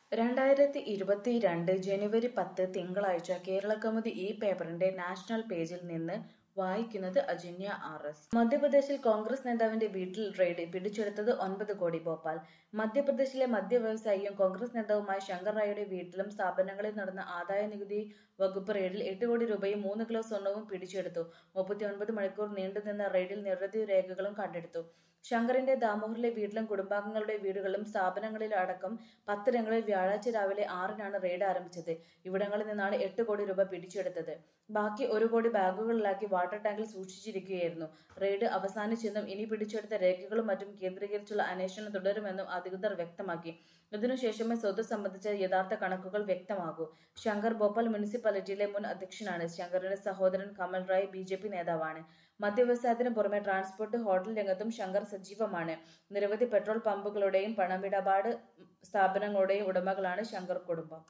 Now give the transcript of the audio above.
രണ്ടായിരത്തി ഇരുപത്തിരണ്ട് ജനുവരി പത്ത് തിങ്കളാഴ്ച കേരളകൗമുദി ഈ പേപ്പറിന്റെ നാഷണൽ പേജിൽ നിന്ന് വായിക്കുന്നത് അജന്യ ആർ എസ് മധ്യപ്രദേശിൽ കോൺഗ്രസ് നേതാവിന്റെ വീട്ടിൽ റെയ്ഡ് പിടിച്ചെടുത്തത് ഒൻപത് കോടി ഭോപ്പാൽ മധ്യപ്രദേശിലെ മദ്യ വ്യവസായിയും കോൺഗ്രസ് നേതാവുമായ ശങ്കർ റായുടെ വീട്ടിലും സ്ഥാപനങ്ങളിൽ നടന്ന ആദായ നികുതി വകുപ്പ് റെയ്ഡിൽ എട്ട് കോടി രൂപയും മൂന്ന് കിലോ സ്വർണവും പിടിച്ചെടുത്തു മുപ്പത്തിയൊൻപത് മണിക്കൂർ നീണ്ടുനിന്ന റെയ്ഡിൽ നിരവധി രേഖകളും കണ്ടെടുത്തു ശങ്കറിന്റെ ദാമോഹറിലെ വീട്ടിലും കുടുംബാംഗങ്ങളുടെ വീടുകളിലും സ്ഥാപനങ്ങളിലും അടക്കം പത്തിടങ്ങളിൽ വ്യാഴാഴ്ച രാവിലെ ആറിനാണ് റെയ്ഡ് ആരംഭിച്ചത് ഇവിടങ്ങളിൽ നിന്നാണ് എട്ട് കോടി രൂപ പിടിച്ചെടുത്തത് ബാക്കി ഒരു കോടി ബാഗുകളിലാക്കി വാട്ടർ ടാങ്കിൽ സൂക്ഷിച്ചിരിക്കുകയായിരുന്നു റെയ്ഡ് അവസാനിച്ചെന്നും ഇനി പിടിച്ചെടുത്ത രേഖകളും മറ്റും കേന്ദ്രീകരിച്ചുള്ള അന്വേഷണം തുടരുമെന്നും അധികൃതർ വ്യക്തമാക്കി ഇതിനുശേഷമേ സ്വത്ത് സംബന്ധിച്ച യഥാർത്ഥ കണക്കുകൾ വ്യക്തമാകൂ ശങ്കർ ഭോപ്പാൽ മുനിസിപ്പാലിറ്റിയിലെ മുൻ അധ്യക്ഷനാണ് ശങ്കറിന്റെ സഹോദരൻ Kamal Rai B J P നേതാവാണ് മദ്യവ്യവസായത്തിന് പുറമെ ട്രാൻസ്പോർട്ട് ഹോട്ടൽ രംഗത്തും ശങ്കർ സജീവമാണ് നിരവധി പെട്രോൾ പമ്പുകളുടെയും പണമിടപാട് സ്ഥാപനങ്ങളുടെയും ഉടമകളാണ് ശങ്കർ കുടുംബം